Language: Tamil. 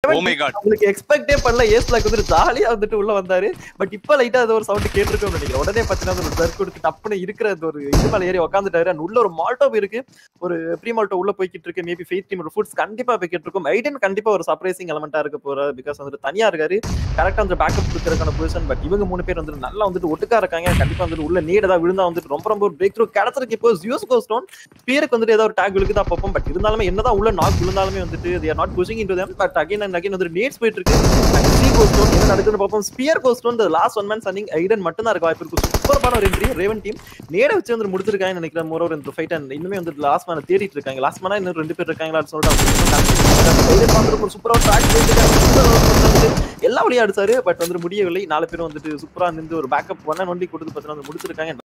ஓ மை காட் உங்களுக்கு எக்ஸ்பெக்டே பண்ணல ஏஸ் பிளாக் வந்து ஜாலியா வந்துட்டு உள்ள வந்தாரு பட் இப்ப லைட்டா அது ஒரு சவுண்ட் கேட்டிருக்கோம் நினைக்கிறேன் உடனே பாத்தீங்கன்னா ஒரு சர்க் கொடுத்து டப்புனு இருக்கிற அந்த ஒரு இது மேல ஏறி உட்காந்துட்டாரு அண்ட் உள்ள ஒரு மால்டோப் இருக்கு ஒரு ப்ரீ மால்டோ உள்ள போய்கிட்டு இருக்கு மேபி ஃபெய்த் டீம் ஃபுட்ஸ் கண்டிப்பா போய்கிட்டு இருக்கும் ஐடன் கண்டிப்பா ஒரு சர்ப்ரைசிங் எலமெண்டா இருக்க போறாரு பிகாஸ் வந்துட்டு தனியா இருக்காரு கரெக்டா வந்து பேக்கப் கொடுக்கறதுக்கான பொசிஷன் பட் இவங்க மூணு பேர் வந்துட்டு நல்லா வந்துட்டு ஒட்டுக்கா இருக்காங்க கண்டிப்பா வந்துட்டு உள்ள நீட் ஏதாவது விழுந்தா வந்துட்டு ரொம்ப ரொம்ப ஒரு பிரேக் த்ரூ கிடைச்சிருக்கு இப்போ ஜியோஸ் கோஸ்டோன் பேருக்கு வந்துட்டு ஏதாவது ஒரு டேக் விழுக்குதா பார்ப்போம் பட் இருந்தாலுமே என்னதான் உள்ள நாக் விழுந்தாலுமே வந்துட்டு they are not pushing into them but again and again வந்துட்டு நேட்ஸ் போயிட்டு இருக்கு சி கோஸ்டோன் என்ன நடக்குதுன்னு பார்ப்போம் ஸ்பியர் கோஸ்டோன் லாஸ்ட் ஒன் மேன் சன்னிங் ஐடன் மட்டும் தான் இருக்க வாய்ப்பு இருக்கு சூப்பரான ஒரு என்ட்ரி ரேவன் டீம் நேட வச்சு வந்து முடிச்சிருக்காங்கன்னு நினைக்கிறேன் மோர் ஓவர் இந்த ஃபைட் அண்ட் இன்னுமே வந்து லாஸ்ட் மேன தேடிட்டு இருக்காங்க லாஸ்ட் மேனா இன்னும் ரெண்டு பேர் இருக்காங்களான்னு சொல்லிட்டு ஒரு சூப்பரா ட்ராக் எல்லா வழியும் அடிச்சாரு பட் வந்து முடியவில்லை நாலு பேரும் வந்துட்டு சூப்பரா நின்று ஒரு பேக்கப் ஒன் அண்ட் ஒன்லி கொடுத்து பார்த்தீங்கன்னா வந்து முடிச்சிருக்காங்க